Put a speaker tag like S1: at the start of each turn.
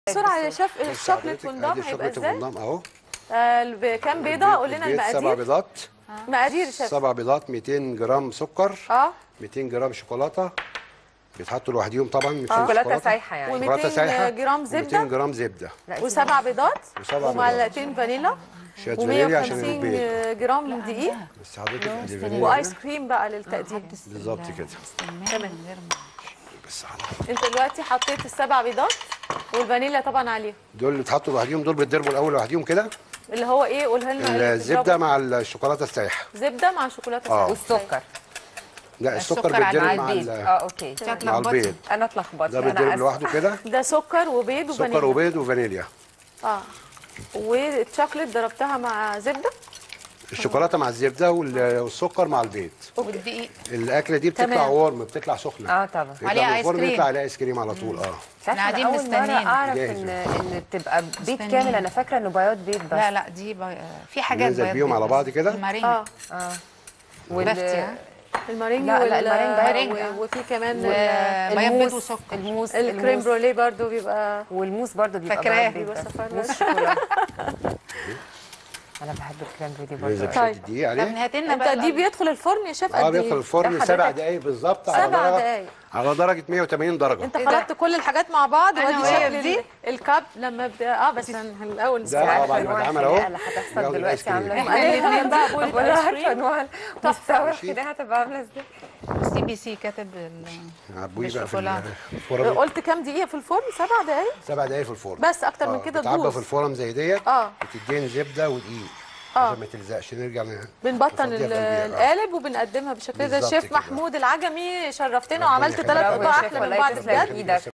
S1: بسرعه يا شيف
S2: بص
S1: الشوكليت
S2: حضرتك،
S1: فondام
S2: ادي
S1: هيبقى
S2: الشوكليت
S1: ازاي؟
S2: فondام اهو
S1: آه، بكام بيضه قول لنا
S2: البيض سبع
S1: المقادير
S2: بيضات
S1: مقادير يا شيف
S2: سبع بيضات 200 جرام سكر
S1: اه
S2: 200 جرام شوكولاته بيتحطوا لوحديهم طبعا 200
S3: شوكولاته سايحه يعني
S1: و-
S2: شوكولاته
S1: 200
S2: سايحه
S1: جرام زبدة.
S2: 200 جرام زبده
S1: وسبع بيضات
S2: وسبع
S1: ومعلقتين فانيلا
S2: شويه فانيليا عشان
S1: و150
S2: البيض
S1: جرام دقيق
S2: بس حضرتك ادي فانيليا
S1: وايس
S2: هنا.
S1: كريم بقى للتقديم
S2: بالظبط كده
S1: تمام
S2: بس حضرتك
S1: انت دلوقتي حطيت السبع بيضات والفانيليا طبعا عليهم
S2: دول اللي اتحطوا لوحديهم دول بيتضربوا الاول لوحديهم كده
S1: اللي هو ايه قولها لنا اللي
S2: الزبده
S1: بتضربه.
S2: مع الشوكولاته السايحه
S1: زبده مع شوكولاته
S2: آه.
S1: سايحة.
S3: والسكر
S2: لا السكر
S4: السكر على
S2: بيتضرب
S3: مع
S2: مع
S3: البيض
S2: ال-
S3: اه اوكي
S2: مع البيض
S3: انا اتلخبطت
S2: ده
S3: انا
S2: بيتضرب
S3: اسفه
S2: لوحده كده
S1: ده سكر وبيض وفانيليا
S2: سكر وبيض وفانيليا
S1: اه والشوكليت ضربتها مع زبده
S2: الشوكولاته مع الزبده وال- والسكر مع البيض
S4: والدقيق
S2: الاكله دي بتطلع
S1: تمام.
S2: ورم بتطلع سخنه
S3: اه طبعا
S2: يطلع
S4: عليها
S2: من
S4: آيس
S2: الفرن
S4: كريم.
S2: يطلع عليها ايس كريم على طول اه
S3: تعرف
S4: إحنا
S3: أنا
S4: قاعدين
S3: اول مره
S4: مستنيين.
S3: اعرف
S2: جاهز
S3: ان
S2: بقى.
S3: ان تبقى بيض
S4: مستنيين.
S3: كامل انا فاكره انه بياض بيض بس
S4: لا لا دي بي... في حاجات
S2: ننزل
S4: بيض
S2: بيهم
S4: بيض
S2: على
S4: بس.
S2: بعض كده؟
S4: المارينجا
S1: اه
S3: اه
S4: بفتي، ها؟
S1: المارينج
S3: لا، لا،
S1: وال-
S3: المارينج
S4: بقى.
S1: و- وفي كمان
S4: و- بياض بيض
S3: الموس
S4: وسكر.
S3: الموس
S1: الكريم
S3: الموس
S1: بروليه برضو بيبقى
S3: والموس برضه بيبقى
S4: فاكراه.
S3: بياض بيض
S1: بيبقى
S3: بس.
S1: صفار
S3: موس
S1: بس.
S3: شوكولاته انا بحب الكريم بروليه
S2: ننزل
S3: برضه
S2: شويه
S1: طيب.
S2: الدقيق
S4: طب
S2: عليه
S4: هات لنا
S1: انت
S4: بقى
S1: دي بيدخل الفرن يا شيف
S2: اه
S1: قد
S2: بيدخل
S1: ايه؟
S2: الفرن
S3: ده
S2: سبع
S3: حضرتك-
S2: دقايق بالظبط على
S1: سبع
S2: درجه
S1: دقايق.
S2: على درجه 180 درجه
S1: انت
S4: إيه ده؟
S1: خلطت كل الحاجات مع بعض
S4: أنا
S1: وادي
S4: وهي
S1: شكل
S4: دي؟
S1: ال- الكاب لما بدا اه بس هن- الاول
S2: ده
S1: نسمع
S2: اه
S3: عارفة
S2: بعد ما
S3: أنواع
S2: اتعمل
S3: الخناقة
S2: اهو
S3: اللي هتحصل
S2: ياخد
S3: دلوقتي
S2: الآيس كريم.
S3: عامله
S1: احنا الاثنين بقى بقول
S3: ولا
S1: الايس
S3: عارفه
S1: كريم
S3: انواع مستوى الخناقه هتبقى عامله ازاي
S4: سي بي سي كاتب ال...
S2: عبوي بقى في
S4: بالشوكولاتة.
S2: الفرن
S1: قلت كام دقيقه في الفرن سبع دقايق
S2: سبع دقايق في الفرن
S1: بس اكتر من
S2: آه،
S1: كده
S2: بتعبى
S1: تبوظ
S2: في الفرن زي ديت
S1: اه.
S2: بتدين زبده ودقيق
S1: اه.
S2: عشان ما تلزقش نرجع ن-
S1: بنبطن
S2: نفضيها في
S1: ال-
S2: القلب. آه.
S1: القالب وبنقدمها بالشكل ده
S2: بالظبط
S1: الشيف
S2: كده.
S1: محمود العجمي شرفتنا
S2: ربنا
S1: وعملت
S2: يخليك.
S1: ثلاث
S2: برافو يا
S1: قطع
S3: شيف،
S1: احلى من
S3: والله
S1: بعض
S3: تسلم
S1: بجد
S3: ايدك